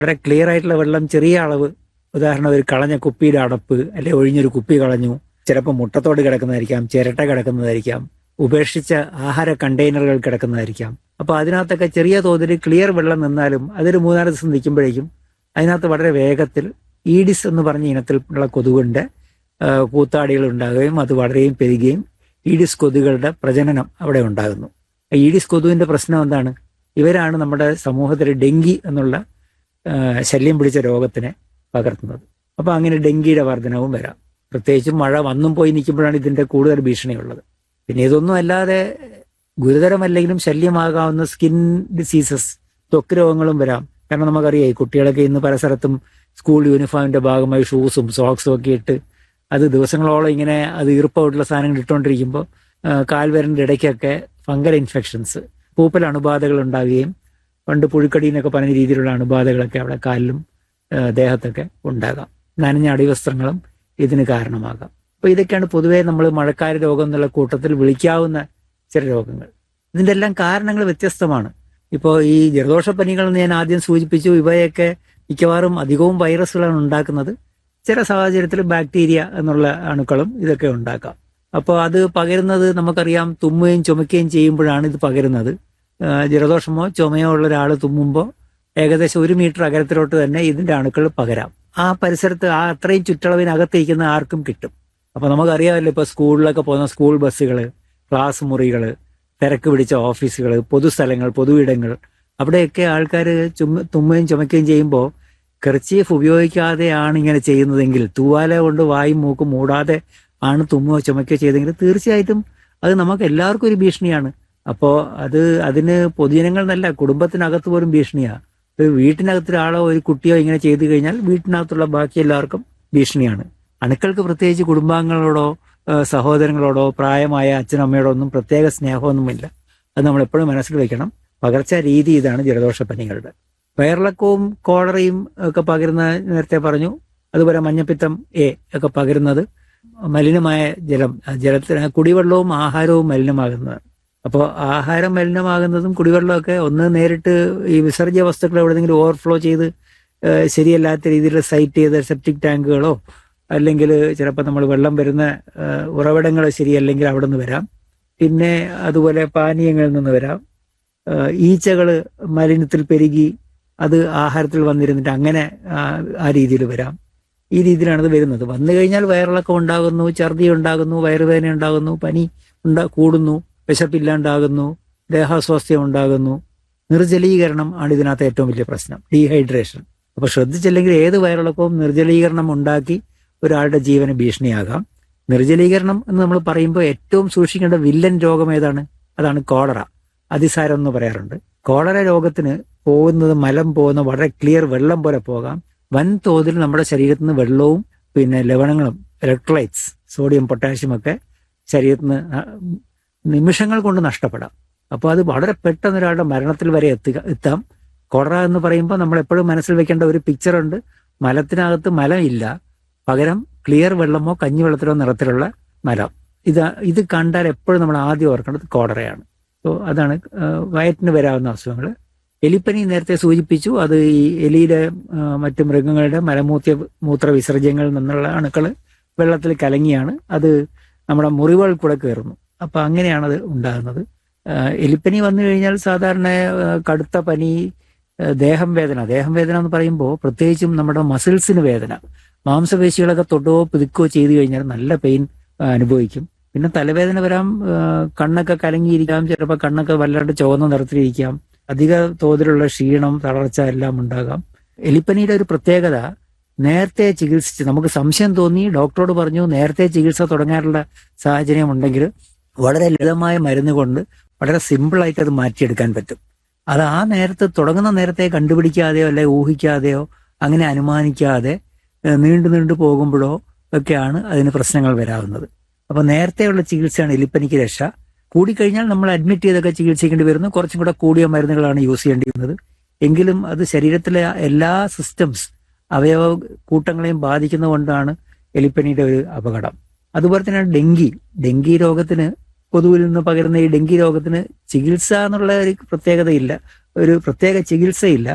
വളരെ ക്ലിയർ ആയിട്ടുള്ള വെള്ളം ചെറിയ അളവ് ഉദാഹരണം ഒരു കളഞ്ഞ കുപ്പിയുടെ അടപ്പ് അല്ലെ ഒഴിഞ്ഞൊരു കുപ്പി കളഞ്ഞു ചിലപ്പോൾ മുട്ടത്തോട് കിടക്കുന്നതായിരിക്കാം ചിരട്ട കിടക്കുന്നതായിരിക്കാം ഉപേക്ഷിച്ച ആഹാര കണ്ടെയ്നറുകൾ കിടക്കുന്നതായിരിക്കാം അപ്പൊ അതിനകത്തൊക്കെ ചെറിയ തോതിൽ ക്ലിയർ വെള്ളം നിന്നാലും അതൊരു മൂന്നാല് ദിവസം നിൽക്കുമ്പോഴേക്കും അതിനകത്ത് വളരെ വേഗത്തിൽ ഈഡിസ് എന്ന് പറഞ്ഞ ഇനത്തിലുള്ള കൊതുകിന്റെ ആ, കൂത്താടികൾ ഉണ്ടാകുകയും അത് വളരെയും പെരുകുകയും ഈഡിസ് കൊതുകുകളുടെ പ്രജനനം അവിടെ ഉണ്ടാകുന്നു ഈഡിസ് കൊതുവിന്റെ പ്രശ്നം എന്താണ് ഇവരാണ് നമ്മുടെ സമൂഹത്തിൽ ഡെങ്കി എന്നുള്ള ആ, ശല്യം പിടിച്ച രോഗത്തിനെ പകർത്തുന്നത് അപ്പൊ അങ്ങനെ ഡെങ്കിയുടെ വർധനവും വരാം പ്രത്യേകിച്ചും മഴ വന്നും പോയി നിൽക്കുമ്പോഴാണ് ഇതിന്റെ കൂടുതൽ ഭീഷണിയുള്ളത് പിന്നെ ഇതൊന്നും അല്ലാതെ ഗുരുതരമല്ലെങ്കിലും ശല്യമാകാവുന്ന സ്കിൻ ഡിസീസസ് ത്വക്ക് രോഗങ്ങളും വരാം കാരണം നമുക്കറിയാം ഈ കുട്ടികളൊക്കെ ഇന്ന് പല സ്ഥലത്തും സ്കൂൾ യൂണിഫോമിന്റെ ഭാഗമായി ഷൂസും സോക്സും ഒക്കെ ഇട്ട് അത് ദിവസങ്ങളോളം ഇങ്ങനെ അത് ഈർപ്പമായിട്ടുള്ള സാധനങ്ങൾ ഇട്ടുകൊണ്ടിരിക്കുമ്പോൾ കാൽവരന്റെ ഇടയ്ക്കൊക്കെ ഫംഗൽ ഇൻഫെക്ഷൻസ് പൂപ്പൽ അണുബാധകൾ ഉണ്ടാവുകയും പണ്ട് പുഴുക്കടി എന്നൊക്കെ പറഞ്ഞ രീതിയിലുള്ള അണുബാധകളൊക്കെ അവിടെ കാലിലും ആ, ദേഹത്തൊക്കെ ഉണ്ടാകാം നനഞ്ഞ അടിവസ്ത്രങ്ങളും ഇതിന് കാരണമാകാം അപ്പൊ ഇതൊക്കെയാണ് പൊതുവേ നമ്മൾ മഴക്കാല രോഗം എന്നുള്ള കൂട്ടത്തിൽ വിളിക്കാവുന്ന ചില രോഗങ്ങൾ ഇതിന്റെ എല്ലാം കാരണങ്ങൾ വ്യത്യസ്തമാണ് ഇപ്പോൾ ഈ ജലദോഷപ്പനികൾ എന്ന് ഞാൻ ആദ്യം സൂചിപ്പിച്ചു ഇവയൊക്കെ മിക്കവാറും അധികവും വൈറസുകളാണ് ഉണ്ടാക്കുന്നത് ചില സാഹചര്യത്തിൽ ബാക്ടീരിയ എന്നുള്ള അണുക്കളും ഇതൊക്കെ ഉണ്ടാക്കാം അപ്പോൾ അത് പകരുന്നത് നമുക്കറിയാം തുമ്മുകയും ചുമക്കുകയും ചെയ്യുമ്പോഴാണ് ഇത് പകരുന്നത് ആ, ജലദോഷമോ ചുമയോ ഉള്ള ഒരാൾ തുമ്മുമ്പോൾ ഏകദേശം ഒരു മീറ്റർ അകലത്തിലോട്ട് തന്നെ ഇതിന്റെ അണുക്കൾ പകരാം ആ പരിസരത്ത് ആ അത്രയും ചുറ്റളവിനകത്തിരിക്കുന്ന ആർക്കും കിട്ടും അപ്പൊ നമുക്കറിയാമല്ലോ ഇപ്പൊ സ്കൂളിലൊക്കെ പോകുന്ന സ്കൂൾ ബസ്സുകൾ ക്ലാസ് മുറികൾ തിരക്ക് പിടിച്ച ഓഫീസുകൾ പൊതുസ്ഥലങ്ങൾ പൊതുയിടങ്ങൾ അവിടെയൊക്കെ ആൾക്കാർ ചുമ തുമ്മുകയും ചുമക്കുകയും ചെയ്യുമ്പോൾ കെർച്ചീഫ് ഉപയോഗിക്കാതെയാണ് ഇങ്ങനെ ചെയ്യുന്നതെങ്കിൽ തൂവാല കൊണ്ട് വായും മൂക്കും മൂടാതെ ആണ് തുമ്മുകയോ ചുമക്കുകയോ ചെയ്തെങ്കിൽ തീർച്ചയായിട്ടും അത് നമുക്ക് എല്ലാവർക്കും ഒരു ഭീഷണിയാണ് അപ്പോൾ അത് അതിന് പൊതുജനങ്ങൾ എന്നല്ല കുടുംബത്തിനകത്ത് പോലും ഭീഷണിയാണ് ഒരു വീട്ടിനകത്ത് ഒരാളോ ഒരു കുട്ടിയോ ഇങ്ങനെ ചെയ്തു കഴിഞ്ഞാൽ വീട്ടിനകത്തുള്ള ബാക്കി എല്ലാവർക്കും ഭീഷണിയാണ് അണുക്കൾക്ക് പ്രത്യേകിച്ച് കുടുംബാംഗങ്ങളോടോ ആ, സഹോദരങ്ങളോടോ പ്രായമായ അച്ഛനമ്മയോടോ ഒന്നും പ്രത്യേക സ്നേഹമൊന്നുമില്ല അത് നമ്മൾ എപ്പോഴും മനസ്സിൽ വെക്കണം പകർച്ച രീതി ഇതാണ് ജലദോഷപ്പനികളുടെ വയറിളക്കവും കോളറയും ഒക്കെ പകരുന്ന നേരത്തെ പറഞ്ഞു അതുപോലെ മഞ്ഞപ്പിത്തം എ ഒക്കെ പകരുന്നത് മലിനമായ ജലം ആ ജലത്തിന് കുടിവെള്ളവും ആഹാരവും മലിനമാകുന്നതാണ് അപ്പോൾ ആഹാരം മലിനമാകുന്നതും കുടിവെള്ളമൊക്കെ ഒന്ന് നേരിട്ട് ഈ വിസർജ്യ വസ്തുക്കൾ എവിടെയെങ്കിലും ഓവർഫ്ലോ ചെയ്ത് ഏഹ് ശരിയല്ലാത്ത രീതിയിൽ സൈറ്റ് ചെയ്ത സെപ്റ്റിക് ടാങ്കുകളോ അല്ലെങ്കിൽ ചിലപ്പോൾ നമ്മൾ വെള്ളം വരുന്ന ഏഹ് ഉറവിടങ്ങൾ ശരിയല്ലെങ്കിൽ അവിടെ നിന്ന് വരാം പിന്നെ അതുപോലെ പാനീയങ്ങളിൽ നിന്ന് വരാം ഏഹ് ഈച്ചകള് മലിനത്തിൽ പെരുകി അത് ആഹാരത്തിൽ വന്നിരുന്നിട്ട് അങ്ങനെ ആ- ആ രീതിയിൽ വരാം ഈ രീതിയിലാണ് ഇത് വരുന്നത് വന്നു കഴിഞ്ഞാൽ വയറിളക്കം ഉണ്ടാകുന്നു ഛർദി ഉണ്ടാകുന്നു വയറുവേദന ഉണ്ടാകുന്നു പനി ഉണ്ടാ കൂടുന്നു വിശപ്പില്ലാണ്ടാകുന്നു ദേഹാസ്വാസ്ഥ്യം ഉണ്ടാകുന്നു നിർജ്ജലീകരണം ആണ് ഇതിനകത്ത് ഏറ്റവും വലിയ പ്രശ്നം ഡീഹൈഡ്രേഷൻ അപ്പൊ ശ്രദ്ധിച്ചില്ലെങ്കിൽ ഏത് വയറിളക്കവും നിർജ്ജലീകരണം ഉണ്ടാക്കി ഒരാളുടെ ജീവന് ഭീഷണിയാകാം നിർജ്ജലീകരണം എന്ന് നമ്മൾ പറയുമ്പോൾ ഏറ്റവും സൂക്ഷിക്കേണ്ട വില്ലൻ രോഗം ഏതാണ് അതാണ് കോളറ അതിസാരം എന്ന് പറയാറുണ്ട് കോളറ രോഗത്തിന് പോകുന്നത് മലം പോകുന്ന വളരെ ക്ലിയർ വെള്ളം പോലെ പോകാം വൻതോതിൽ നമ്മുടെ ശരീരത്തിൽ നിന്ന് വെള്ളവും പിന്നെ ലവണങ്ങളും ഇലക്ട്രോലൈറ്റ്സ് സോഡിയം പൊട്ടാഷ്യം ഒക്കെ ശരീരത്തിൽ നിന്ന് ആ, നിമിഷങ്ങൾ കൊണ്ട് നഷ്ടപ്പെടാം അപ്പോൾ അത് വളരെ പെട്ടെന്ന് ഒരാളുടെ മരണത്തിൽ വരെ എത്തുക എത്താം കൊറ എന്ന് പറയുമ്പോൾ നമ്മൾ എപ്പോഴും മനസ്സിൽ വെക്കേണ്ട ഒരു പിക്ചർ ഉണ്ട് മലത്തിനകത്ത് മലം ഇല്ല പകരം ക്ലിയർ വെള്ളമോ കഞ്ഞിവെള്ളത്തിലോ നിറത്തിലുള്ള മലം ഇത് ഇത് കണ്ടാൽ എപ്പോഴും നമ്മൾ ആദ്യം ഓർക്കേണ്ടത് കോടറയാണ് സോ അതാണ് ആ, വയറ്റിന് വരാവുന്ന അസുഖങ്ങൾ എലിപ്പനി നേരത്തെ സൂചിപ്പിച്ചു അത് ഈ എലിയുടെ ആ, മറ്റു മൃഗങ്ങളുടെ മലമൂത്ര മൂത്ര വിസർജ്യങ്ങളിൽ നിന്നുള്ള അണുക്കൾ വെള്ളത്തിൽ കലങ്ങിയാണ് അത് നമ്മുടെ മുറിവുകൾ കൂടെ കയറുന്നു അപ്പൊ അങ്ങനെയാണ് അത് ഉണ്ടാകുന്നത് ആ, എലിപ്പനി വന്നു കഴിഞ്ഞാൽ സാധാരണ ആ, കടുത്ത പനി ആ, ദേഹം വേദന ദേഹം വേദന എന്ന് പറയുമ്പോൾ പ്രത്യേകിച്ചും നമ്മുടെ മസിൽസിന് വേദന മാംസപേശികളൊക്കെ തൊട്ടോ പിതുക്കോ ചെയ്തു കഴിഞ്ഞാൽ നല്ല പെയിൻ അനുഭവിക്കും പിന്നെ തലവേദന വരാം ആ, കണ്ണൊക്കെ കലങ്ങിയിരിക്കാം ചിലപ്പോൾ കണ്ണൊക്കെ വല്ലാണ്ട് ചുവന്ന നിറത്തിലിരിക്കാം അധിക തോതിലുള്ള ക്ഷീണം തളർച്ച എല്ലാം ഉണ്ടാകാം എലിപ്പനിയുടെ ഒരു പ്രത്യേകത നേരത്തെ ചികിത്സിച്ച് നമുക്ക് സംശയം തോന്നി ഡോക്ടറോട് പറഞ്ഞു നേരത്തെ ചികിത്സ തുടങ്ങാനുള്ള സാഹചര്യം ഉണ്ടെങ്കിൽ വളരെ ലളിതമായ മരുന്ന് കൊണ്ട് വളരെ സിമ്പിളായിട്ട് അത് മാറ്റിയെടുക്കാൻ പറ്റും അത് ആ നേരത്ത് തുടങ്ങുന്ന നേരത്തെ കണ്ടുപിടിക്കാതെയോ അല്ലെ ഊഹിക്കാതെയോ അങ്ങനെ അനുമാനിക്കാതെ ഏഹ് നീണ്ടു നീണ്ടു പോകുമ്പോഴോ ഒക്കെയാണ് അതിന് പ്രശ്നങ്ങൾ വരാവുന്നത് അപ്പൊ നേരത്തെയുള്ള ചികിത്സയാണ് എലിപ്പനിക്ക് രക്ഷ കൂടിക്കഴിഞ്ഞാൽ നമ്മൾ അഡ്മിറ്റ് ചെയ്തൊക്കെ ചികിത്സിക്കേണ്ടി വരുന്നു കുറച്ചും കൂടെ കൂടിയ മരുന്നുകളാണ് യൂസ് ചെയ്യേണ്ടി വരുന്നത് എങ്കിലും അത് ശരീരത്തിലെ എല്ലാ സിസ്റ്റംസ് അവയവ കൂട്ടങ്ങളെയും ബാധിക്കുന്നതുകൊണ്ടാണ് എലിപ്പനിയുടെ ഒരു അപകടം അതുപോലെ തന്നെ ഡെങ്കി ഡെങ്കി രോഗത്തിന് കൊതുവിൽ നിന്ന് പകരുന്ന ഈ ഡെങ്കി രോഗത്തിന് ചികിത്സ എന്നുള്ള ഒരു പ്രത്യേകതയില്ല ഒരു പ്രത്യേക ചികിത്സയില്ല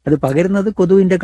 അത് പകരുന്നത് കൊതുവിന്റെ